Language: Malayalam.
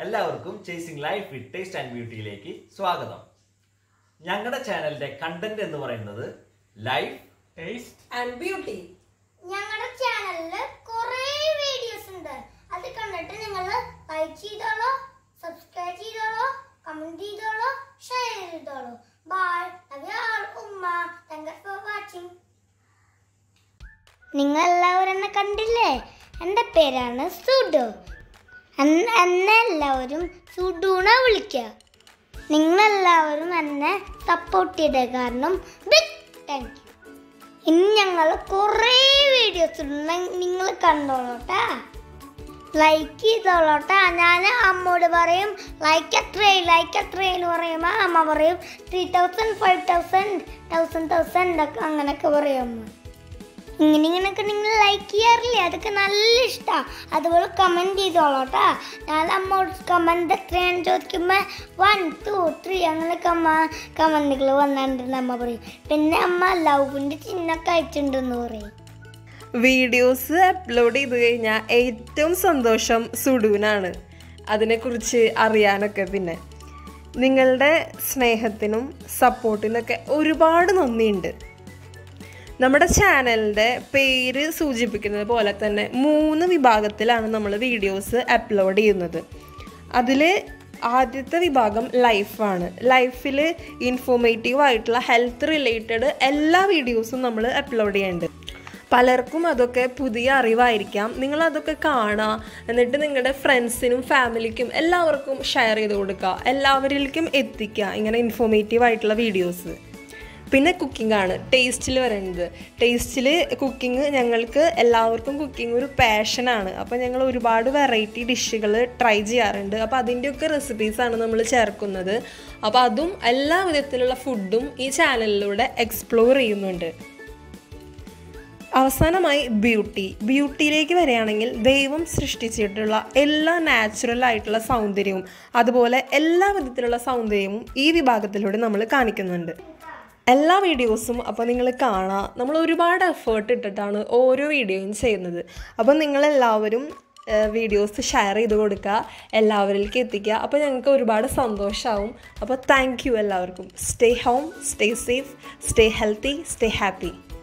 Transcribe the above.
എല്ലാവർക്കും chasing life with taste and ബ്യൂട്ടിയിലേക്ക് സ്വാഗതം ഞങ്ങളുടെ ചാനലിന്റെ കണ്ടന്റ് എന്ന് പറയുന്നത് ലൈഫ് ടേസ്റ്റ് ആൻഡ് ബ്യൂട്ടി ഞങ്ങളുടെ ചാനലില് കുറേ വീഡിയോസ് ഉണ്ട് അത് കണ്ടിട്ട് നിങ്ങൾ ലൈക്ക് ചെയ്തോളൂ സബ്സ്ക്രൈബ് ചെയ്തോളൂ കമന്റ് ചെയ്തോളൂ ഷെയർ ചെയ്തോളൂ ബൈ ഉമ്മ താങ്ക് ഫോർ വാച്ചിങ് നിങ്ങൾ എല്ലാവരും എന്നെ കണ്ടില്ലേ എൻ്റെ പേരാണ് സുഡു എന്നെ എന്നെ എല്ലാവരും സുഡൂണ വിളിക്കുക നിങ്ങളെല്ലാവരും എന്നെ സപ്പോർട്ട് ചെയ്ത കാരണം ബിഗ് താങ്ക് യു ഇനി ഞങ്ങൾ കുറേ വീഡിയോസ് നിങ്ങൾ കണ്ടോളൂട്ടാ ലൈക്ക് ചെയ്തോളൂട്ടാ ഞാൻ അമ്മോട് പറയും ലൈക്ക് എത്രയായി ലൈക്ക് എത്രയെന്ന് പറയുമ്പോൾ അമ്മ പറയും three thousand five thousand thousand thousand ഒക്കെ അങ്ങനെയൊക്കെ പറയും അമ്മ ഇങ്ങനെ ഇങ്ങനെയൊക്കെ നിങ്ങൾ ലൈക്ക് ചെയ്യാറില്ലേ അതൊക്കെ നല്ല ഇഷ്ടമാണ് അതുപോലെ കമൻറ്റ് ചെയ്തോളൂട്ടാ ഞാൻ അമ്മോട് കമൻറ്റ് എത്രയാണെന്ന് ചോദിക്കുമ്പോൾ വൺ ടു ത്രീ അങ്ങനെ കമ കമൻറ്റുകൾ വന്നിട്ടുണ്ടെന്ന് അമ്മ പറയും പിന്നെ അമ്മ ലവിൻ്റെ ചിഹ്നമൊക്കെ അയച്ചിട്ടുണ്ടെന്ന് പറയും വീഡിയോസ് അപ്ലോഡ് ചെയ്ത് കഴിഞ്ഞാൽ ഏറ്റവും സന്തോഷം സുഡുവിനാണ് അതിനെക്കുറിച്ച് അറിയാനൊക്കെ പിന്നെ നിങ്ങളുടെ സ്നേഹത്തിനും സപ്പോർട്ടിനൊക്കെ ഒരുപാട് നന്ദിയുണ്ട് നമ്മുടെ ചാനലിൻ്റെ പേര് സൂചിപ്പിക്കുന്നത് പോലെ തന്നെ മൂന്ന് വിഭാഗത്തിലാണ് നമ്മൾ വീഡിയോസ് അപ്ലോഡ് ചെയ്യുന്നത് അതിൽ ആദ്യത്തെ വിഭാഗം ലൈഫാണ് ലൈഫിൽ ഇൻഫോർമേറ്റീവ് ആയിട്ടുള്ള ഹെൽത്ത് റിലേറ്റഡ് എല്ലാ വീഡിയോസും നമ്മൾ അപ്ലോഡ് ചെയ്യുന്നുണ്ട് പലർക്കും അതൊക്കെ പുതിയ അറിവായിരിക്കാം നിങ്ങൾ അതൊക്കെ കാണുക എന്നിട്ട് നിങ്ങളുടെ ഫ്രണ്ട്സിനും ഫാമിലിക്കും എല്ലാവർക്കും ഷെയർ ചെയ്ത് കൊടുക്കുക എല്ലാവരിലേക്കും എത്തിക്കുക ഇങ്ങനെ ഇൻഫോർമേറ്റീവ് ആയിട്ടുള്ള വീഡിയോസ് പിന്നെ കുക്കിംഗ് ആണ് ടേസ്റ്റിൽ വരുന്നത് ടേസ്റ്റിൽ കുക്കിംഗ് ഞങ്ങൾക്ക് എല്ലാവർക്കും കുക്കിംഗ് ഒരു പാഷനാണ് അപ്പോൾ ഞങ്ങൾ ഒരുപാട് വെറൈറ്റി ഡിഷുകൾ ട്രൈ ചെയ്യാറുണ്ട് അപ്പോൾ അതിൻ്റെയൊക്കെ റെസിപ്പീസാണ് നമ്മൾ ചേർക്കുന്നത് അപ്പോൾ അതും എല്ലാ വിധത്തിലുള്ള ഫുഡും ഈ ചാനലിലൂടെ എക്സ്പ്ലോർ ചെയ്യുന്നുണ്ട് അവസാനമായി ബ്യൂട്ടി ബ്യൂട്ടിയിലേക്ക് വരികയാണെങ്കിൽ ദൈവം സൃഷ്ടിച്ചിട്ടുള്ള എല്ലാ നാച്ചുറൽ ആയിട്ടുള്ള സൗന്ദര്യവും അതുപോലെ എല്ലാ വിധത്തിലുള്ള സൗന്ദര്യവും ഈ വിഭാഗത്തിലൂടെ നമ്മൾ കാണിക്കുന്നുണ്ട് എല്ലാ വീഡിയോസും അപ്പോൾ നിങ്ങൾ കാണുക നമ്മൾ ഒരുപാട് എഫേർട്ട് ഇട്ടിട്ടാണ് ഓരോ വീഡിയോയും ചെയ്യുന്നത് അപ്പോൾ നിങ്ങളെല്ലാവരും വീഡിയോസ് ഷെയർ ചെയ്ത് കൊടുക്കുക എല്ലാവരിലേക്ക് എത്തിക്കുക അപ്പോൾ ഞങ്ങൾക്ക് ഒരുപാട് സന്തോഷമാവും അപ്പോൾ താങ്ക് യു എല്ലാവർക്കും stay home stay safe stay healthy stay happy